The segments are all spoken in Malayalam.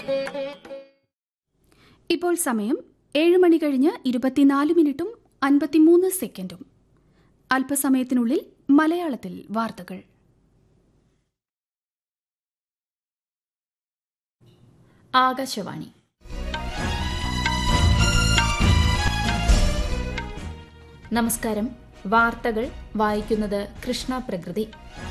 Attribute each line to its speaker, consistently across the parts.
Speaker 1: ഇപ്പോൾ സമയം ഏഴ് മണി കഴിഞ്ഞ് ഇരുപത്തിനാല് മിനിറ്റും അൻപത്തിമൂന്ന് സെക്കൻഡും അല്പസമയത്തിനുള്ളിൽ മലയാളത്തിൽ വാർത്തകൾ
Speaker 2: ആകാശവാണി നമസ്കാരം വാർത്തകൾ വായിക്കുന്നത് കൃഷ്ണ പ്രകൃതി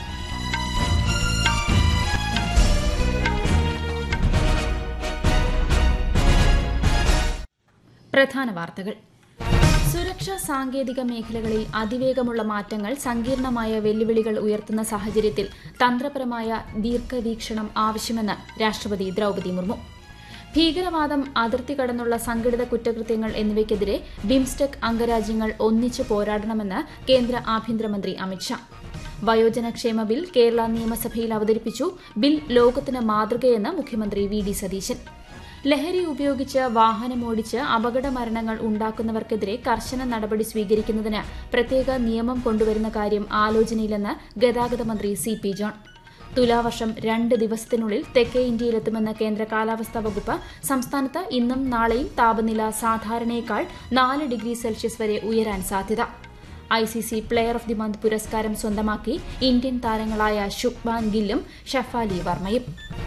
Speaker 2: പ്രധാന വാർത്തകൾ സുരക്ഷാ സാങ്കേതിക മേഖലകളിൽ അതിവേഗമുള്ള മാറ്റങ്ങൾ സങ്കീർണമായ വെല്ലുവിളികൾ ഉയർത്തുന്ന സാഹചര്യത്തിൽ തന്ത്രപരമായ ദീർഘവീക്ഷണം ആവശ്യമെന്ന് രാഷ്ട്രപതി ദ്രൌപതി മുർമു ഭീകരവാദം അതിർത്തി കടന്നുള്ള സംഘടിത കുറ്റകൃത്യങ്ങൾ എന്നിവയ്ക്കെതിരെ ബിംസ്റ്റെക് അംഗരാജ്യങ്ങൾ ഒന്നിച്ച് പോരാടണമെന്ന് കേന്ദ്ര ആഭ്യന്തരമന്ത്രി അമിത്ഷാ വയോജനക്ഷേമ ബിൽ കേരള നിയമസഭയിൽ അവതരിപ്പിച്ചു ബിൽ ലോകത്തിന് മാതൃകയെന്ന് മുഖ്യമന്ത്രി വി ഡി സതീശൻ ലഹരി ഉപയോഗിച്ച് വാഹനമോടിച്ച് അപകട മരണങ്ങൾ ഉണ്ടാക്കുന്നവർക്കെതിരെ കർശന നടപടി സ്വീകരിക്കുന്നതിന് പ്രത്യേക നിയമം കൊണ്ടുവരുന്ന കാര്യം ആലോചനയിലെന്ന് ഗതാഗത മന്ത്രി സി പി ജോൺ തുലാവർഷം രണ്ട് ദിവസത്തിനുള്ളിൽ തെക്കേ ഇന്ത്യയിലെത്തുമെന്ന കേന്ദ്ര കാലാവസ്ഥാ വകുപ്പ് സംസ്ഥാനത്ത് ഇന്നും നാളെയും താപനില സാധാരണയേക്കാൾ നാല് ഡിഗ്രി സെൽഷ്യസ് വരെ ഉയരാൻ സാധ്യത I C C player of the month പുരസ്കാരം സ്വന്തമാക്കി ഇന്ത്യൻ താരങ്ങളായ ശുഭ്മാൻ ഗില്ലും ഷഫാലി വർമ്മയും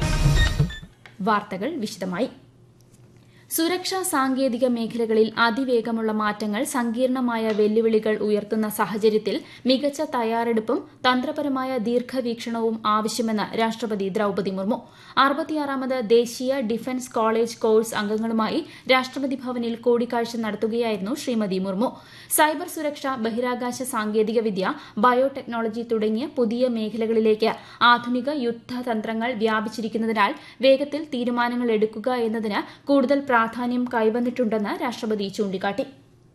Speaker 2: വാർത്തകൾ വിശദമായി സുരക്ഷാ സാങ്കേതിക മേഖലകളിൽ അതിവേഗമുള്ള മാറ്റങ്ങൾ സങ്കീർണമായ വെല്ലുവിളികൾ ഉയർത്തുന്ന സാഹചര്യത്തിൽ മികച്ച തയ്യാറെടുപ്പും തന്ത്രപരമായ ദീർഘവീക്ഷണവും ആവശ്യമെന്ന് രാഷ്ട്രപതി ദ്രൌപതി മുർമു അറുപത്തിയാറാമത് ദേശീയ ഡിഫൻസ് കോളേജ് കോഴ്സ് അംഗങ്ങളുമായി രാഷ്ട്രപതി ഭവനിൽ കൂടിക്കാഴ്ച നടത്തുകയായിരുന്നു ശ്രീമതി മുർമു സൈബർ സുരക്ഷ ബഹിരാകാശ സാങ്കേതികവിദ്യ ബയോടെക്നോളജി തുടങ്ങിയ പുതിയ മേഖലകളിലേക്ക് ആധുനിക യുദ്ധതന്ത്രങ്ങൾ വ്യാപിച്ചിരിക്കുന്നതിനാൽ വേഗത്തിൽ തീരുമാനങ്ങൾ എടുക്കുക എന്നതിന് കൂടുതൽ പ്രാധാന്യം കൈവന്നിട്ടുണ്ടെന്ന് രാഷ്ട്രപതി ചൂണ്ടിക്കാട്ടി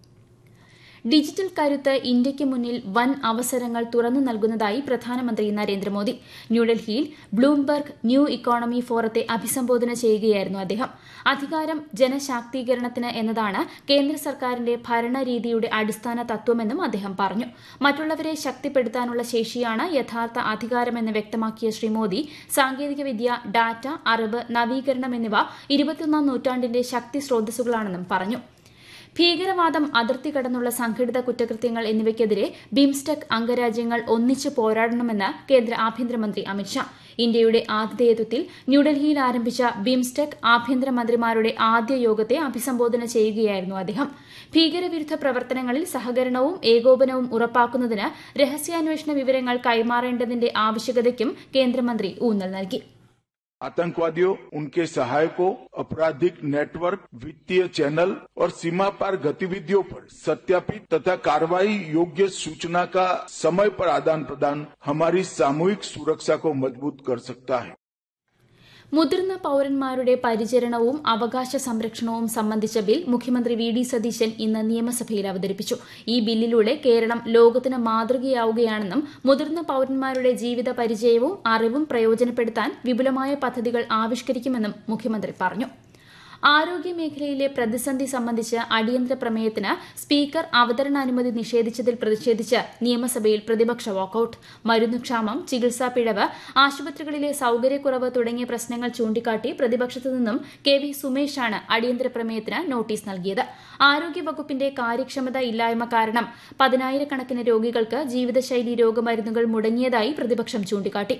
Speaker 2: ഡിജിറ്റൽ കരുത്ത് ഇന്ത്യയ്ക്ക് മുന്നിൽ വൻ അവസരങ്ങൾ തുറന്നു നൽകുന്നതായി പ്രധാനമന്ത്രി നരേന്ദ്രമോദി ന്യൂഡൽഹിയിൽ ബ്ലൂംബർഗ് ന്യൂ ഇക്കോണമി ഫോറത്തെ അഭിസംബോധന ചെയ്യുകയായിരുന്നു അദ്ദേഹം അധികാരം ജനശാക്തീകരണത്തിന് എന്നതാണ് കേന്ദ്ര സർക്കാരിന്റെ ഭരണരീതിയുടെ അടിസ്ഥാന തത്വമെന്നും അദ്ദേഹം പറഞ്ഞു മറ്റുള്ളവരെ ശക്തിപ്പെടുത്താനുള്ള ശേഷിയാണ് യഥാർത്ഥ അധികാരമെന്ന് വ്യക്തമാക്കിയ ശ്രീ മോദി സാങ്കേതികവിദ്യ ഡാറ്റ അറിവ് നവീകരണം എന്നിവ ഇരുപത്തിയൊന്നാം നൂറ്റാണ്ടിന്റെ ശക്തി സ്രോതസ്സുകളാണെന്നും പറഞ്ഞു ഭീകരവാദം അതിർത്തി കടന്നുള്ള സംഘടിത കുറ്റകൃത്യങ്ങൾ എന്നിവയ്ക്കെതിരെ ബിംസ്റ്റെക് അംഗരാജ്യങ്ങൾ ഒന്നിച്ച് പോരാടണമെന്ന് കേന്ദ്ര ആഭ്യന്തരമന്ത്രി അമിത്ഷാ ഇന്ത്യയുടെ ആതിഥേയത്വത്തിൽ ന്യൂഡൽഹിയിൽ ആരംഭിച്ച ബിംസ്റ്റെക് ആഭ്യന്തരമന്ത്രിമാരുടെ ആദ്യ യോഗത്തെ അഭിസംബോധന ചെയ്യുകയായിരുന്നു അദ്ദേഹം ഭീകരവിരുദ്ധ പ്രവർത്തനങ്ങളിൽ സഹകരണവും ഏകോപനവും ഉറപ്പാക്കുന്നതിന് രഹസ്യാന്വേഷണ വിവരങ്ങൾ കൈമാറേണ്ടതിന്റെ ആവശ്യകതയ്ക്കും കേന്ദ്രമന്ത്രി ഊന്നൽ നൽകി
Speaker 3: आतंकवादियों उनके सहायकों आपराधिक नेटवर्क वित्तीय चैनल और सीमा पार गतिविधियों पर सत्यापित तथा कार्रवाई योग्य सूचना का समय पर आदान प्रदान हमारी सामूहिक सुरक्षा को मजबूत कर सकता है
Speaker 2: മുതിർന്ന പൌരന്മാരുടെ പരിചരണവും അവകാശ സംരക്ഷണവും സംബന്ധിച്ച ബിൽ മുഖ്യമന്ത്രി വി ഡി സതീശൻ ഇന്ന് നിയമസഭയിൽ അവതരിപ്പിച്ചു ഈ ബില്ലിലൂടെ കേരളം ലോകത്തിന് മാതൃകയാവുകയാണെന്നും മുതിർന്ന പൌരന്മാരുടെ ജീവിത പരിചയവും അറിവും പ്രയോജനപ്പെടുത്താൻ വിപുലമായ പദ്ധതികൾ ആവിഷ്കരിക്കുമെന്നും മുഖ്യമന്ത്രി പറഞ്ഞു ആരോഗ്യമേഖലയിലെ പ്രതിസന്ധി സംബന്ധിച്ച് അടിയന്തര പ്രമേയത്തിന് സ്പീക്കർ അവതരണാനുമതി നിഷേധിച്ചതിൽ പ്രതിഷേധിച്ച് നിയമസഭയിൽ പ്രതിപക്ഷ വാക്കൌട്ട് മരുന്നുക്ഷാമം ചികിത്സാ പിഴവ് ആശുപത്രികളിലെ സൌകര്യക്കുറവ് തുടങ്ങിയ പ്രശ്നങ്ങൾ ചൂണ്ടിക്കാട്ടി പ്രതിപക്ഷത്തു നിന്നും കെ വി സുമേഷാണ് അടിയന്തര പ്രമേയത്തിന് നോട്ടീസ് നൽകിയത് ആരോഗ്യവകുപ്പിന്റെ കാര്യക്ഷമത ഇല്ലായ്മ കാരണം പതിനായിരക്കണക്കിന് രോഗികൾക്ക് ജീവിതശൈലി രോഗമരുന്നുകൾ മുടങ്ങിയതായി പ്രതിപക്ഷം ചൂണ്ടിക്കാട്ടി